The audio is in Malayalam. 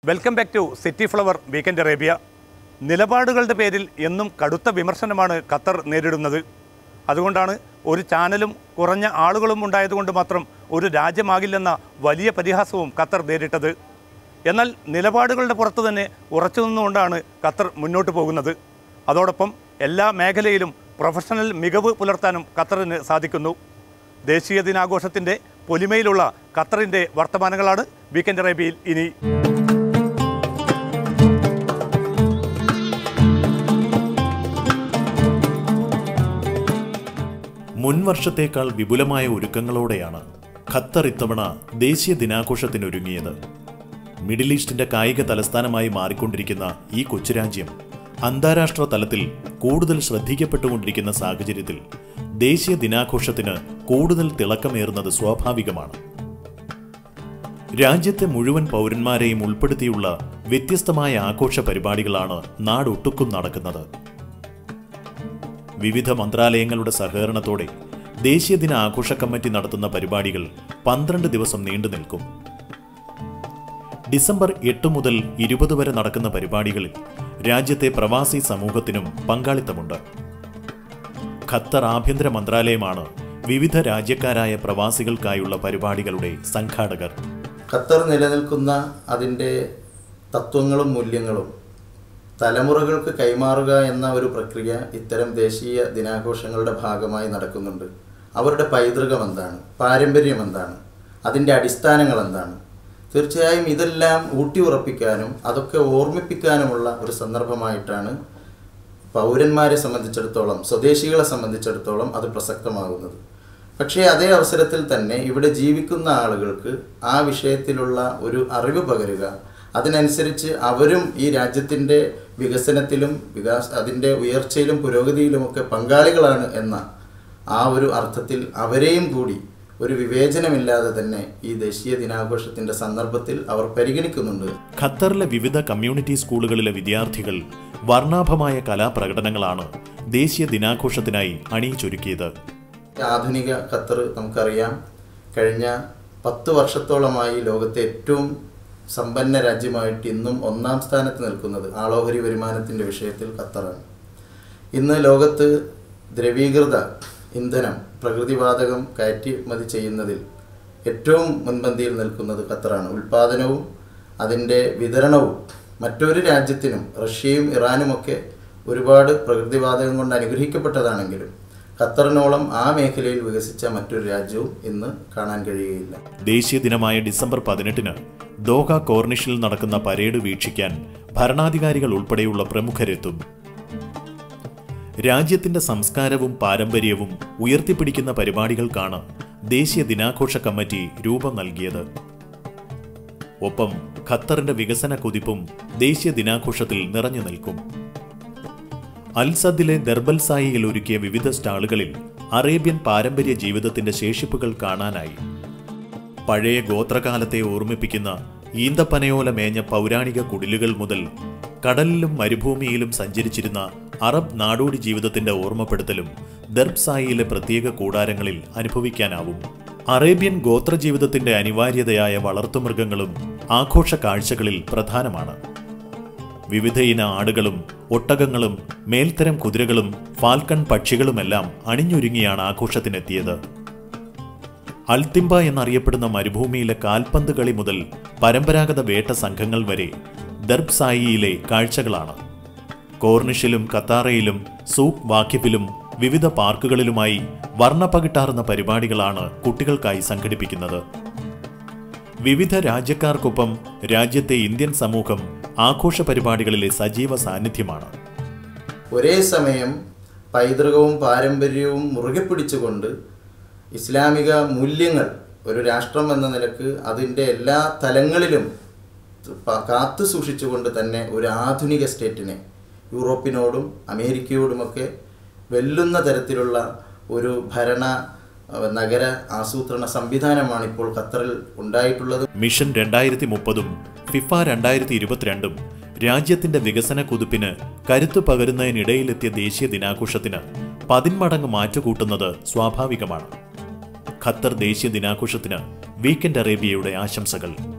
welcome back to city flower weekend Arabia നിലപാടുകളുടെ പേരിൽ എന്നും കടുത്ത വിമർശനമാണ് ഖത്തർ നേരിടുന്നത് അതുകൊണ്ടാണ് ഒരു ചാനലും കുറഞ്ഞ ആളുകളും ഉണ്ടായതുകൊണ്ട് മാത്രം ഒരു രാജ്യമാകില്ലെന്ന വലിയ പരിഹാസവും ഖത്തർ നേരിട്ടത് എന്നാൽ നിലപാടുകളുടെ പുറത്തു തന്നെ ഉറച്ചു നിന്നുകൊണ്ടാണ് ഖത്തർ മുന്നോട്ട് പോകുന്നത് അതോടൊപ്പം എല്ലാ മേഖലയിലും പ്രൊഫഷണൽ മികവ് പുലർത്താനും ഖത്തറിന് സാധിക്കുന്നു ദേശീയ ദിനാഘോഷത്തിൻ്റെ പൊലിമയിലുള്ള ഖത്തറിൻ്റെ വർത്തമാനങ്ങളാണ് വീക്കെൻഡ് അറേബ്യയിൽ ഇനി മുൻ വർഷത്തേക്കാൾ വിപുലമായ ഒരുക്കങ്ങളോടെയാണ് ഖത്തർ ഇത്തവണ ദേശീയ ദിനാഘോഷത്തിനൊരുങ്ങിയത് മിഡിൽ ഈസ്റ്റിന്റെ കായിക തലസ്ഥാനമായി മാറിക്കൊണ്ടിരിക്കുന്ന ഈ കൊച്ചുരാജ്യം അന്താരാഷ്ട്ര തലത്തിൽ കൂടുതൽ ശ്രദ്ധിക്കപ്പെട്ടുകൊണ്ടിരിക്കുന്ന സാഹചര്യത്തിൽ ദേശീയ ദിനാഘോഷത്തിന് കൂടുതൽ തിളക്കമേറുന്നത് സ്വാഭാവികമാണ് രാജ്യത്തെ മുഴുവൻ പൗരന്മാരെയും ഉൾപ്പെടുത്തിയുള്ള വ്യത്യസ്തമായ ആഘോഷ പരിപാടികളാണ് നാടൊട്ടുക്കും നടക്കുന്നത് വിവിധ മന്ത്രാലയങ്ങളുടെ സഹകരണത്തോടെ ദേശീയ ദിന ആഘോഷ കമ്മിറ്റി നടത്തുന്ന പരിപാടികൾ പന്ത്രണ്ട് ദിവസം നീണ്ടു നിൽക്കും ഡിസംബർ എട്ട് മുതൽ ഇരുപത് വരെ നടക്കുന്ന പരിപാടികളിൽ രാജ്യത്തെ പ്രവാസി സമൂഹത്തിനും പങ്കാളിത്തമുണ്ട് ഖത്തർ ആഭ്യന്തര മന്ത്രാലയമാണ് വിവിധ രാജ്യക്കാരായ പ്രവാസികൾക്കായുള്ള പരിപാടികളുടെ സംഘാടകർ ഖത്തർ നിലനിൽക്കുന്ന അതിൻ്റെ തത്വങ്ങളും മൂല്യങ്ങളും തലമുറകൾക്ക് കൈമാറുക എന്ന ഒരു പ്രക്രിയ ഇത്തരം ദേശീയ ദിനാഘോഷങ്ങളുടെ ഭാഗമായി നടക്കുന്നുണ്ട് അവരുടെ പൈതൃകം എന്താണ് പാരമ്പര്യം എന്താണ് അതിൻ്റെ അടിസ്ഥാനങ്ങൾ എന്താണ് തീർച്ചയായും ഇതെല്ലാം ഊട്ടിയുറപ്പിക്കാനും അതൊക്കെ ഓർമ്മിപ്പിക്കാനുമുള്ള ഒരു സന്ദർഭമായിട്ടാണ് പൗരന്മാരെ സംബന്ധിച്ചിടത്തോളം സ്വദേശികളെ സംബന്ധിച്ചിടത്തോളം അത് പ്രസക്തമാകുന്നത് പക്ഷേ അതേ അവസരത്തിൽ തന്നെ ഇവിടെ ജീവിക്കുന്ന ആളുകൾക്ക് ആ വിഷയത്തിലുള്ള ഒരു അറിവ് പകരുക അതിനനുസരിച്ച് അവരും ഈ രാജ്യത്തിൻ്റെ വികസനത്തിലും വികാസ് അതിൻ്റെ ഉയർച്ചയിലും പുരോഗതിയിലുമൊക്കെ പങ്കാളികളാണ് എന്ന ആ ഒരു അർത്ഥത്തിൽ അവരെയും കൂടി ഒരു വിവേചനമില്ലാതെ തന്നെ ഈ ദേശീയ ദിനാഘോഷത്തിൻ്റെ സന്ദർഭത്തിൽ അവർ പരിഗണിക്കുന്നുണ്ട് ഖത്തറിലെ വിവിധ കമ്മ്യൂണിറ്റി സ്കൂളുകളിലെ വിദ്യാർത്ഥികൾ വർണ്ണാഭമായ കലാപ്രകടനങ്ങളാണ് ദേശീയ ദിനാഘോഷത്തിനായി അണിയിച്ചൊരുക്കിയത് ആധുനിക ഖത്തർ നമുക്കറിയാം കഴിഞ്ഞ പത്ത് വർഷത്തോളമായി ലോകത്തെ ഏറ്റവും സമ്പന്ന രാജ്യമായിട്ട് ഇന്നും ഒന്നാം സ്ഥാനത്ത് നിൽക്കുന്നത് ആളോഹരി വരുമാനത്തിൻ്റെ വിഷയത്തിൽ ഖത്തറാണ് ഇന്ന് ലോകത്ത് ദ്രവീകൃത ഇന്ധനം പ്രകൃതിവാതകം കയറ്റുമതി ചെയ്യുന്നതിൽ ഏറ്റവും മുൻപന്തിയിൽ നിൽക്കുന്നത് ഖത്തറാണ് ഉൽപാദനവും അതിൻ്റെ വിതരണവും മറ്റൊരു രാജ്യത്തിനും റഷ്യയും ഇറാനുമൊക്കെ ഒരുപാട് പ്രകൃതിവാതകം കൊണ്ട് അനുഗ്രഹിക്കപ്പെട്ടതാണെങ്കിലും ഖത്തറിനോളം ആ മേഖലയിൽ വികസിച്ച മറ്റൊരു രാജ്യവും ഇന്ന് കാണാൻ കഴിയുകയില്ല ദേശീയ ദിനമായ ഡിസംബർ പതിനെട്ടിന് ദോഹ കോർണിഷിൽ നടക്കുന്ന പരേഡ് വീക്ഷിക്കാൻ ഭരണാധികാരികൾ ഉൾപ്പെടെയുള്ള പ്രമുഖരെത്തും രാജ്യത്തിന്റെ സംസ്കാരവും പാരമ്പര്യവും ഉയർത്തിപ്പിടിക്കുന്ന പരിപാടികൾക്കാണ് ദേശീയ ദിനാഘോഷ കമ്മിറ്റി രൂപം നൽകിയത് ഒപ്പം ഖത്തറിന്റെ വികസന കുതിപ്പും ദേശീയ ദിനാഘോഷത്തിൽ നിറഞ്ഞു നിൽക്കും അൽസദിലെ ദർബൽസായിയിൽ ഒരുക്കിയ വിവിധ സ്റ്റാളുകളിൽ അറേബ്യൻ പാരമ്പര്യ ജീവിതത്തിന്റെ ശേഷിപ്പുകൾ കാണാനായി പഴയ ഗോത്രകാലത്തെ ഓർമ്മിപ്പിക്കുന്ന ഈന്തപ്പനയോല മേഞ്ഞ പൗരാണിക കുടിലുകൾ മുതൽ കടലിലും മരുഭൂമിയിലും സഞ്ചരിച്ചിരുന്ന അറബ് നാടോടി ജീവിതത്തിന്റെ ഓർമ്മപ്പെടുത്തലും ദർബ്സായിയിലെ പ്രത്യേക കൂടാരങ്ങളിൽ അനുഭവിക്കാനാവും അറേബ്യൻ ഗോത്രജീവിതത്തിന്റെ അനിവാര്യതയായ വളർത്തുമൃഗങ്ങളും ആഘോഷ കാഴ്ചകളിൽ പ്രധാനമാണ് വിവിധയിന ആടുകളും ഒട്ടകങ്ങളും മേൽത്തരം കുതിരകളും ഫാൽക്കൺ പക്ഷികളുമെല്ലാം അണിഞ്ഞൊരുങ്ങിയാണ് ആഘോഷത്തിനെത്തിയത് അൽത്തിമ്പ എന്നറിയപ്പെടുന്ന മരുഭൂമിയിലെ കാൽപന്ത് കളി മുതൽ പരമ്പരാഗത വേട്ട സംഘങ്ങൾ വരെ ദർബ്സായിയിലെ കാഴ്ചകളാണ് കോർണിഷിലും കത്താറയിലും സൂക്ക് വാക്കിഫിലും വിവിധ പാർക്കുകളിലുമായി വർണ്ണപ്പകിട്ടാർന്ന പരിപാടികളാണ് കുട്ടികൾക്കായി സംഘടിപ്പിക്കുന്നത് വിവിധ രാജ്യക്കാർക്കൊപ്പം രാജ്യത്തെ ഇന്ത്യൻ സമൂഹം ആഘോഷ പരിപാടികളിലെ സജീവ സാന്നിധ്യമാണ് ഒരേ സമയം പൈതൃകവും പാരമ്പര്യവും മുറുകെ പിടിച്ചുകൊണ്ട് ഇസ്ലാമിക മൂല്യങ്ങൾ ഒരു രാഷ്ട്രം എന്ന നിലക്ക് അതിൻ്റെ എല്ലാ തലങ്ങളിലും പ- കാത്തു സൂക്ഷിച്ചുകൊണ്ട് തന്നെ ഒരു ആധുനിക സ്റ്റേറ്റിനെ യൂറോപ്പിനോടും അമേരിക്കയോടുമൊക്കെ വെല്ലുന്ന തരത്തിലുള്ള ഒരു ഭരണ അഹ്, നഗര ആസൂത്രണ സംവിധാനമാണ് ഇപ്പോൾ ഖത്തറിൽ ഉണ്ടായിട്ടുള്ളത് മിഷൻ രണ്ടായിരത്തി മുപ്പതും ഫിഫ രണ്ടായിരത്തി ഇരുപത്തിരണ്ടും രാജ്യത്തിന്റെ വികസന കുതിപ്പിന് കരുത്തു പകരുന്നതിനിടയിലെത്തിയ ദേശീയ ദിനാഘോഷത്തിന് പതിന്മടങ്ങ് മാറ്റുകൂട്ടുന്നത് സ്വാഭാവികമാണ് ഖത്തർ ദേശീയ ദിനാഘോഷത്തിന് വീക്കെൻഡ് അറേബ്യയുടെ ആശംസകൾ